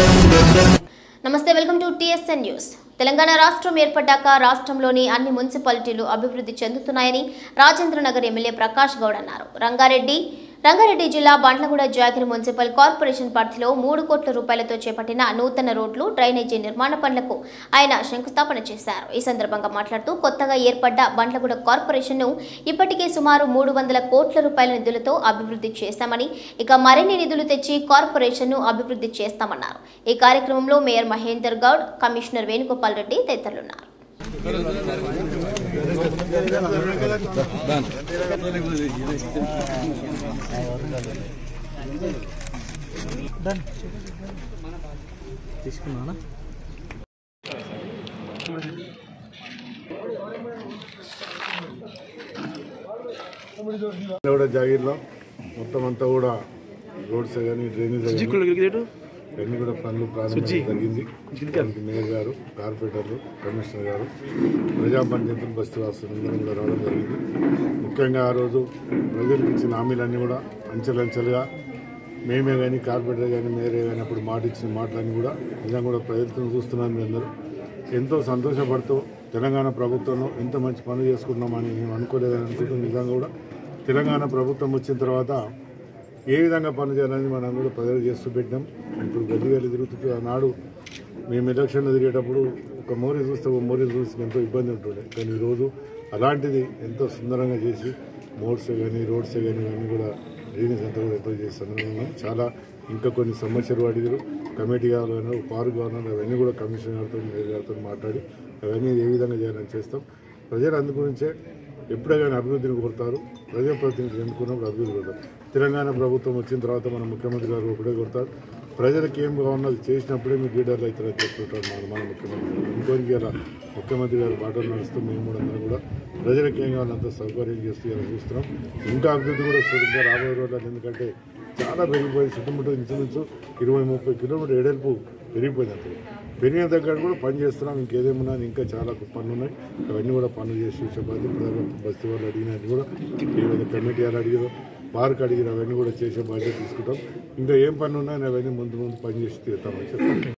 నమస్తే welcome to TSN news Telangana రాష్ట్రం ఏర్పడ్డాక రాష్ట్రంలోని అన్ని మున్సిపాలిటీలు అభివృద్ధి చెందుతున్నాయని రాజేంద్ర నగర్ ఎమ్మెల్యే ప్రకాష్ గౌడ్ అన్నారు రంగారెడ్డి రంగారెడ్డి జిల్లా బండ్లగూడ జాగిరి మున్సిపల్ కార్పొరేషన్ పరిధిలో మూడు కోట్ల రూపాయలతో చేపట్టిన నూతన రోడ్లు డ్రైనేజీ నిర్మాణ పనులకు ఆయన శంకుస్థాపన చేశారు ఈ సందర్భంగా మాట్లాడుతూ కొత్తగా ఏర్పడ్డ బండ్లగూడ కార్పొరేషన్ను ఇప్పటికే సుమారు మూడు వందల కోట్ల రూపాయల నిధులతో అభివృద్ధి చేస్తామని ఇక మరిన్ని నిధులు తెచ్చి కార్పొరేషన్ను అభివృద్ధి చేస్తామన్నారు ఈ కార్యక్రమంలో మేయర్ మహేందర్ గౌడ్ కమిషనర్ వేణుగోపాల్ రెడ్డి తదితరులున్నారు తీసుకున్నానా కూడా జాగీర్లో మొత్తం అంతా కూడా రోడ్స్ కానీ డ్రైనేజ్ అన్ని కూడా పనులు ప్రారంభించడం జరిగింది దానికి మేయర్ గారు కార్పొరేటర్లు కమిషనర్ గారు ప్రజా పంచాయతీలు బస్తీ వాసులందరూ కూడా రావడం జరిగింది ముఖ్యంగా ఆ రోజు ప్రజలకు ఇచ్చిన హామీలన్నీ కూడా అంచెలంచెలుగా మేమే కానీ కార్పొరేటర్ కానీ మేయరే కానీ అప్పుడు మాట ఇచ్చిన మాటలన్నీ కూడా నిజంగా కూడా ప్రజలతో చూస్తున్నాను మీ అందరూ ఎంతో సంతోషపడుతూ తెలంగాణ ప్రభుత్వంలో ఎంత మంచి పనులు చేసుకున్నామని నేను అనుకోలేదని అనుకుంటూ నిజంగా కూడా తెలంగాణ ప్రభుత్వం వచ్చిన తర్వాత ఏ విధంగా పనులు చేయాలని మనం కూడా ప్రజలు చేస్తూ పెట్టినాం ఇప్పుడు గల్లి గల్లి తిరుగుతూ ఆనాడు మేము ఎలక్షన్లో తిరిగేటప్పుడు ఒక మోరీ చూస్తే ఒక మోరీ చూసి ఎంతో ఇబ్బంది ఉంటుండే కానీ ఈరోజు అలాంటిది ఎంతో సుందరంగా చేసి మోడ్స్ కానీ రోడ్స్ కానీ ఇవన్నీ కూడా డ్రైనేజ్ అంతా కూడా ఎంతో చేసి ఉన్నాం చాలా ఇంకా కొన్ని సమస్యలు అడిగారు కమిటీ కావాలన్నా పార్క్ కావాలన్నా అవన్నీ కూడా కమిషనర్ గారితో మేయర్ గారితో మాట్లాడి అవన్నీ ఏ విధంగా చేయాలని చేస్తాం ప్రజలు అందు గురించే ఎప్పుడే కానీ అభివృద్ధిని కోరుతారు ప్రజాప్రతినిధులు ఎన్నుకున్నప్పుడు అభివృద్ధి కోరుతారు తెలంగాణ ప్రభుత్వం వచ్చిన తర్వాత మన ముఖ్యమంత్రి గారు ఒకటే కొడతారు ప్రజలకు ఏం కావాలన్నది చేసినప్పుడే మీ లీడర్లు అవుతారని చెప్తుంటారు మన మన ముఖ్యమంత్రి గారు ఇంకోరికి ఇలా ముఖ్యమంత్రి గారు బాటలు నడుస్తూ మేము కూడా అందరం కూడా ప్రజలకు ఏం కావాలంత సౌకర్యం చేస్తూ ఇలా చూస్తున్నాం ఇంకా అభివృద్ధి కూడా వస్తుంది ఇంకా రాబోయే రోజుల్లో ఎందుకంటే చాలా పెరిగిపోయింది చుట్టుముట్టు ఇంచుమించు ఇరవై ముప్పై కిలోమీటర్ ఎడల్పు పెరిగిపోయింది అంతే పెరిగిన దగ్గర కూడా పని చేస్తున్నాం ఇంకేదేమున్నా ఇంకా చాలా పనులు ఉన్నాయి అవన్నీ కూడా పనులు చేసి చూసే బాధ్యత ప్రజలు బస్తీ వాళ్ళు అడిగినవి కూడా ఏవైతే కమిటీ వాళ్ళు అడిగారో పార్క్ అడిగిన అవన్నీ కూడా చేసే బాధ్యత తీసుకుంటాం ఇంకా ఏం పనులు ఉన్నాయని అవన్నీ ముందు ముందు పని చేసి తీరుతామని చెప్తాం